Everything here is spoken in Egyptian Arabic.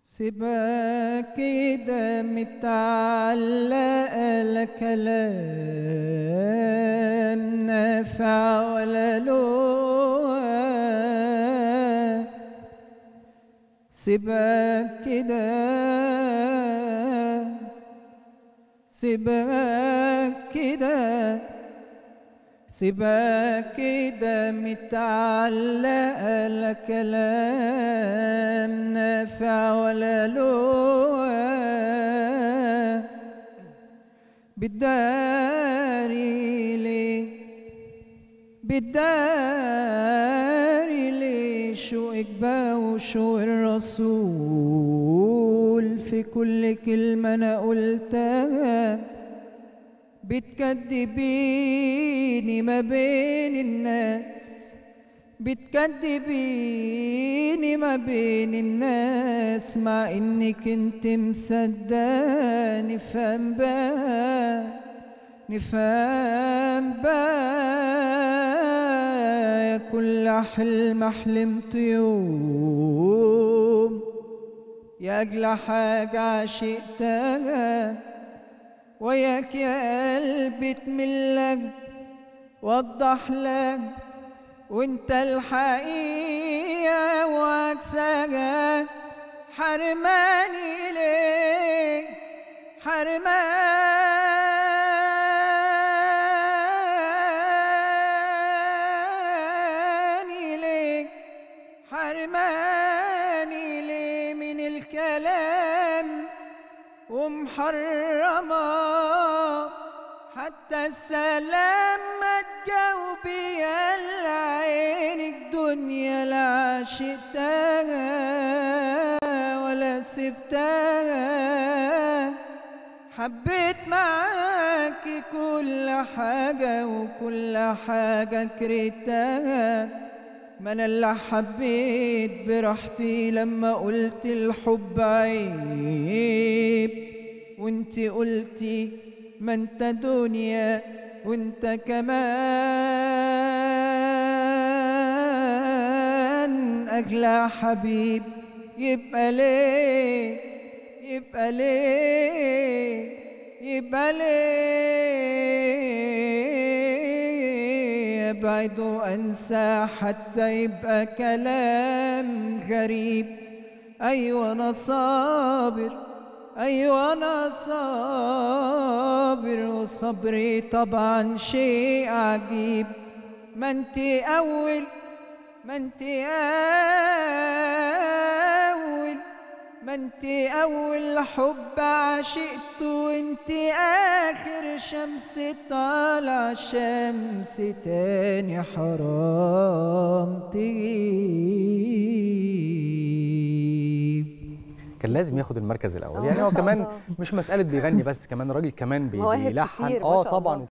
سيبك كده متعلقة لا كلام نافع ولا لوم سيبك كده سيبك كده سيبك كده متعلقة لا كلام نافع ولا لوم بتداري ليه بتداري ليه شوقك بقى وشوق الرسول في كل كلمة أنا قلتها بتكدبيني ما بين الناس بتكدبيني ما بين الناس مع انك انت مصدقة نفهم بقى نفهم بقى يا كل حلم حلمت يوم يا أجلى حاجة عشقتها وياك يا قلبي تملك وضح لك وانت الحقيقة وعكسها حرماني ليه حرماني ليه حرماني ليه من الكلام ومحرمة حتى السلام ما تجاوبي يلا عينك دنيا لا عشقتها ولا سبتها حبيت معاكي كل حاجة وكل حاجة كرهتها ما انا اللي حبيت براحتي لما قلت الحب عيب وانت قلتي ما انت دنيا وانت كمان اغلى حبيب يبقى ليه يبقى ليه يبقى ليه ابعد وانسى حتى يبقى كلام غريب ايوه انا صابر ايوه انا صابر وصبري طبعا شيء عجيب ما انت اول ما انت اول ما انت اول حب عشقت وانت اخر شمس طالع شمس تاني حرام تغيب كان لازم ياخد المركز الاول يعني هو كمان مش مساله بيغني بس كمان راجل كمان بي- مواهب بيلحن كتير، ما اه شاء طبعا الله.